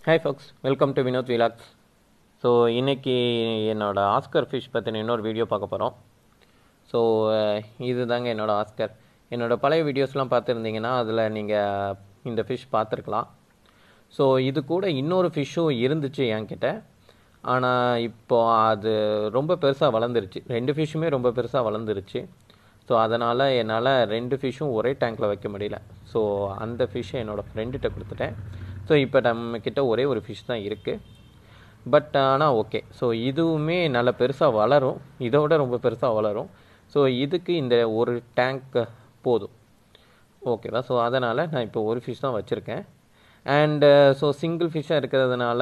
hi folks welcome to Vinod vlogs so இன்றைக்கி என்னோட Oscar fish பற்றின இன்னொரு வீடியோ பார்க்க போகிறோம் ஸோ இது தாங்க என்னோட ஆஸ்கர் என்னோட பழைய வீடியோஸ்லாம் பார்த்துருந்தீங்கன்னா அதில் நீங்கள் இந்த ஃபிஷ் பார்த்துருக்கலாம் ஸோ இது கூட இன்னொரு ஃபிஷ்ஷும் இருந்துச்சு என்கிட்ட ஆனால் இப்போ அது ரொம்ப பெருசாக வளர்ந்துருச்சு ரெண்டு ஃபிஷ்ஷுமே ரொம்ப பெருசாக வளர்ந்துருச்சு ஸோ அதனால் என்னால் ரெண்டு ஃபிஷ்ஷும் ஒரே டேங்க்கில் வைக்க முடியல ஸோ அந்த ஃபிஷ்ஷை என்னோடய ஃப்ரெண்டுகிட்ட கொடுத்துட்டேன் ஸோ இப்போ நம்மக்கிட்ட ஒரே ஒரு ஃபிஷ் தான் இருக்குது பட் ஆனால் ஓகே ஸோ இதுவுமே நல்ல பெருசாக வளரும் இதோட ரொம்ப பெருசாக வளரும் ஸோ இதுக்கு இந்த ஒரு டேங்க் போதும் ஓகேவா ஸோ அதனால் நான் இப்போ ஒரு ஃபிஷ் தான் வச்சுருக்கேன் அண்டு ஸோ சிங்கிள் ஃபிஷ்ஷாக இருக்கிறதுனால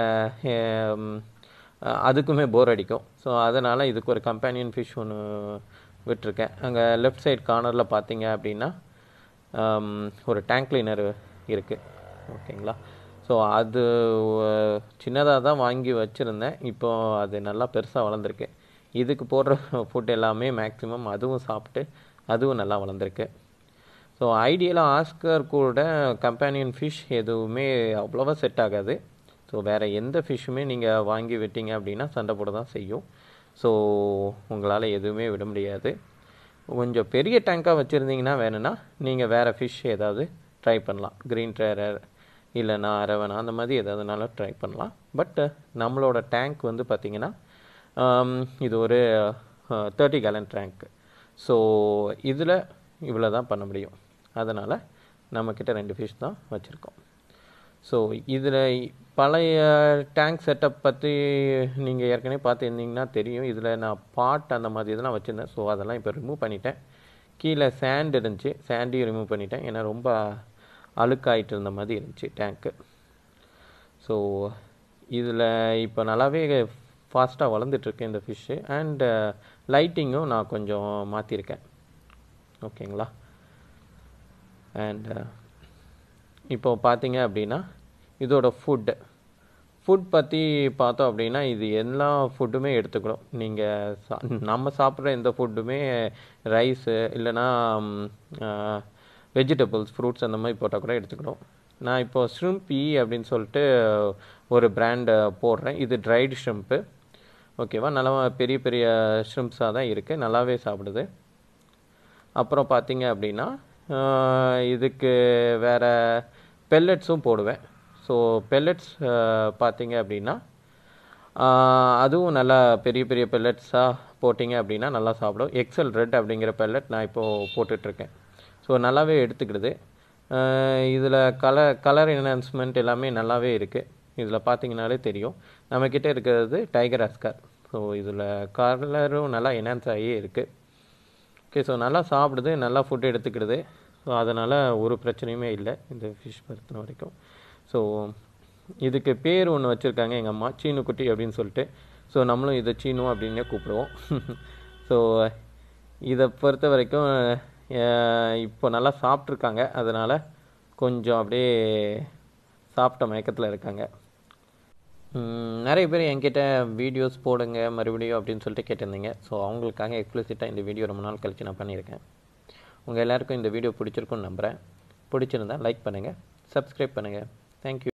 அதுக்குமே போர் அடிக்கும் ஸோ அதனால் இதுக்கு ஒரு கம்பேனியன் ஃபிஷ் ஒன்று விட்டுருக்கேன் அங்கே லெஃப்ட் சைட் கார்னரில் பார்த்தீங்க அப்படின்னா ஒரு டேங்க் கிளீனர் இருக்குது ஓகேங்களா ஸோ அது சின்னதாக தான் வாங்கி வச்சுருந்தேன் இப்போ அது நல்லா பெருசாக வளர்ந்துருக்கு இதுக்கு போடுற ஃபுட் எல்லாமே மேக்ஸிமம் அதுவும் சாப்பிட்டு அதுவும் நல்லா வளர்ந்துருக்கு ஸோ ஐடியலாக ஆஸ்கர் கூட கம்பேனியன் ஃபிஷ் எதுவுமே அவ்வளோவா செட் ஆகாது ஸோ வேறு எந்த ஃபிஷ்ஷுமே நீங்கள் வாங்கி விட்டீங்க அப்படின்னா சண்டை போட தான் செய்யும் ஸோ உங்களால் எதுவுமே விட முடியாது கொஞ்சம் பெரிய டேங்காக வச்சுருந்தீங்கன்னா வேணும்னா நீங்கள் வேறு ஃபிஷ் ஏதாவது ட்ரை பண்ணலாம் க்ரீன் ட்ரேரர் இல்லைனா அரவனா அந்த மாதிரி எதாவதுனாலும் ட்ரை பண்ணலாம் பட் நம்மளோட டேங்க் வந்து பார்த்திங்கன்னா இது ஒரு தேர்ட்டி கேலன் டேங்க் ஸோ இதில் இவ்வளோ தான் பண்ண முடியும் அதனால் நம்மக்கிட்ட ரெண்டு ஃபிஷ் தான் வச்சுருக்கோம் ஸோ இதில் பழைய டேங்க் செட்டப் பற்றி நீங்கள் ஏற்கனவே பார்த்துருந்தீங்கன்னா தெரியும் இதில் நான் பாட் அந்த மாதிரி இதெல்லாம் வச்சுருந்தேன் ஸோ அதெல்லாம் இப்போ ரிமூவ் பண்ணிட்டேன் கீழே சேண்ட் இருந்துச்சு சேண்டையும் ரிமூவ் பண்ணிட்டேன் ஏன்னா ரொம்ப அழுக்காயிட்டு இருந்த மாதிரி இருந்துச்சு டேங்க்கு ஸோ இதில் இப்போ நல்லாவே ஃபாஸ்ட்டாக வளர்ந்துட்டுருக்கு இந்த ஃபிஷ்ஷு அண்டு லைட்டிங்கும் நான் கொஞ்சம் மாற்றிருக்கேன் ஓகேங்களா அண்ட் இப்போ பார்த்தீங்க அப்படின்னா இதோட ஃபுட்டு ஃபுட் பற்றி பார்த்தோம் அப்படின்னா இது எல்லா ஃபுட்டுமே எடுத்துக்கணும் நீங்கள் சா நம்ம சாப்பிட்ற எந்த ஃபுட்டுமே ரைஸு இல்லைனா வெஜிடபிள்ஸ் ஃப்ரூட்ஸ் அந்த மாதிரி போட்டால் கூட எடுத்துக்கணும் நான் இப்போ ஷ்ரிம்பி அப்படின்னு சொல்லிட்டு ஒரு பிராண்டு போடுறேன் இது ட்ரைடு ஷ்ரிம்ப்பு ஓகேவா நல்லா பெரிய பெரிய ஷ்ரிம்ப்ஸாக தான் இருக்குது நல்லாவே சாப்பிடுது அப்புறம் பார்த்தீங்க அப்படின்னா இதுக்கு வேறு பெல்லட்ஸும் போடுவேன் ஸோ பெல்லட்ஸ் பார்த்தீங்க அப்படின்னா அதுவும் நல்லா பெரிய பெரிய பெல்லட்ஸாக போட்டிங்க அப்படின்னா நல்லா சாப்பிடும் எக்ஸல் ரெட் அப்படிங்கிற பெல்லட் நான் இப்போது போட்டுட்ருக்கேன் ஸோ நல்லாவே எடுத்துக்கிடுது இதில் கலர் கலர் என்ஹான்ஸ்மெண்ட் எல்லாமே நல்லாவே இருக்குது இதில் பார்த்தீங்கனாலே தெரியும் நம்மக்கிட்ட இருக்கிறது டைகர் அஸ்கர் ஸோ இதில் கலரும் நல்லா என்ஹான்ஸ் ஆகி இருக்குது ஓகே ஸோ நல்லா சாப்பிடுது நல்லா ஃபுட் எடுத்துக்கிடுது ஸோ அதனால் ஒரு பிரச்சனையுமே இல்லை இந்த ஃபிஷ் பொறுத்த வரைக்கும் ஸோ இதுக்கு பேர் ஒன்று வச்சுருக்காங்க எங்கள் அம்மா சீனு குட்டி அப்படின்னு சொல்லிட்டு ஸோ நம்மளும் இதை சீனு அப்படின்னே கூப்பிடுவோம் ஸோ இதை பொறுத்த வரைக்கும் இப்போ நல்லா சாப்பிட்ருக்காங்க அதனால் கொஞ்சம் அப்படியே சாப்பிட்ட மயக்கத்தில் இருக்காங்க நிறைய பேர் என்கிட்ட வீடியோஸ் போடுங்க மறுபடியும் அப்படின்னு சொல்லிட்டு கேட்டிருந்தீங்க ஸோ அவங்களுக்காக எக்ஸ்ப்ளிசிட்டாக இந்த வீடியோ ரொம்ப நாள் கழிச்சு நான் பண்ணியிருக்கேன் உங்கள் எல்லாருக்கும் இந்த வீடியோ பிடிச்சிருக்குன்னு நம்புகிறேன் பிடிச்சிருந்தா லைக் பண்ணுங்கள் சப்ஸ்கிரைப் பண்ணுங்கள் தேங்க்யூ